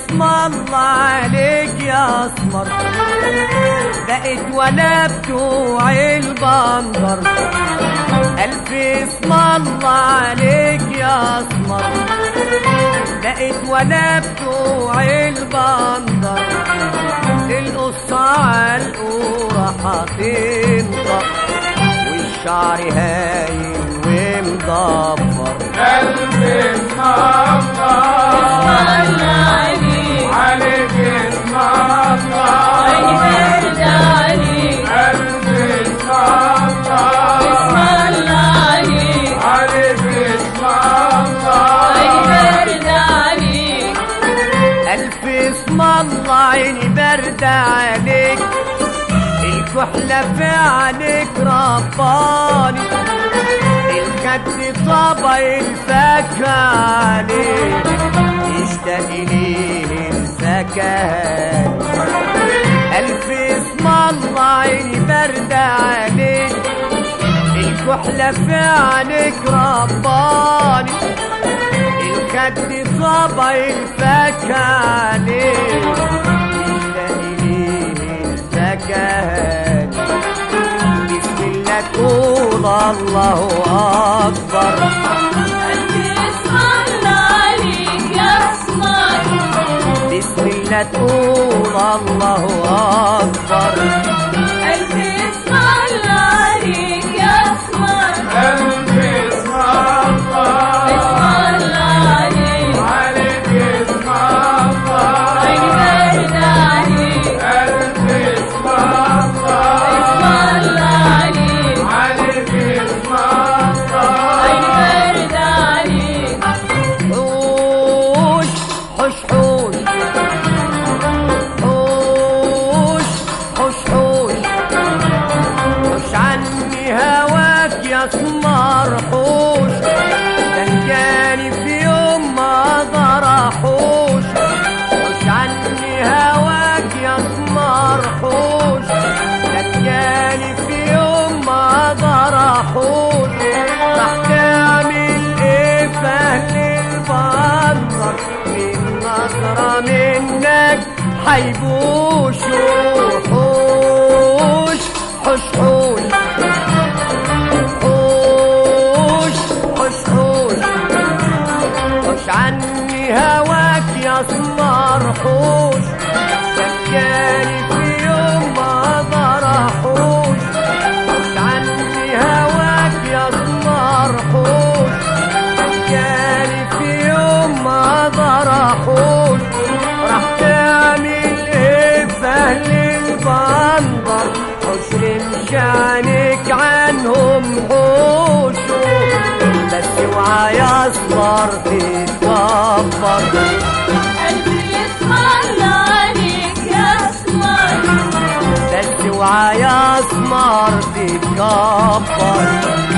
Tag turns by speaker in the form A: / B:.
A: اسم الله عليك يا اسمر بقيت ولا بتوع البندر ألف اسم الله عليك يا اسمر بقيت ولا بتوع البندر القصة عالقورة هتنطق والشعر هايل ومضفر
B: قلبي اسم الله عليك اسم الله قلبي اسم الله عليك اسم الله
A: ألف اسم الله عيني برد عليك الكحلة في عليك رباني الخد طبع الفاكهة عليك يشتاق ليه الفكهان ألف اسم الله عيني برد عليك الكحلة في عليك رباني الخد طبع الفاكهة عليك يشتاق ليه الفكهان بسم الله تقول الله أكبر بسم الله تقول الله أكبر
B: قلبي اسم الله عليك اسم الله قلبي اسم الله عليك اسم الله
A: حوش حوش حوش حوش حوش حوش حوش عني هواك يا سمر حوش تلقاني في يوم ما اقدر احوش حوش عني هواك يا سمر حوش تلقاني في يوم ما اقدر احوش راح تعمل ايه في اهل البندر من نظرة منك حيبوشوا حوش حوش حوش حوش حوش حوش حوش عني هواك يا سمر حوش فكاني في يوم ما اقدر احوش حوش عني هواك يا سمر حوش فكاني في يوم ما اقدر احوش راح تعمل ايه في اهل البندر حشر مشانك عنهم حوشوا بس اوعى يا اصفر تتكبر بس اوعى يا اسمر تتكبر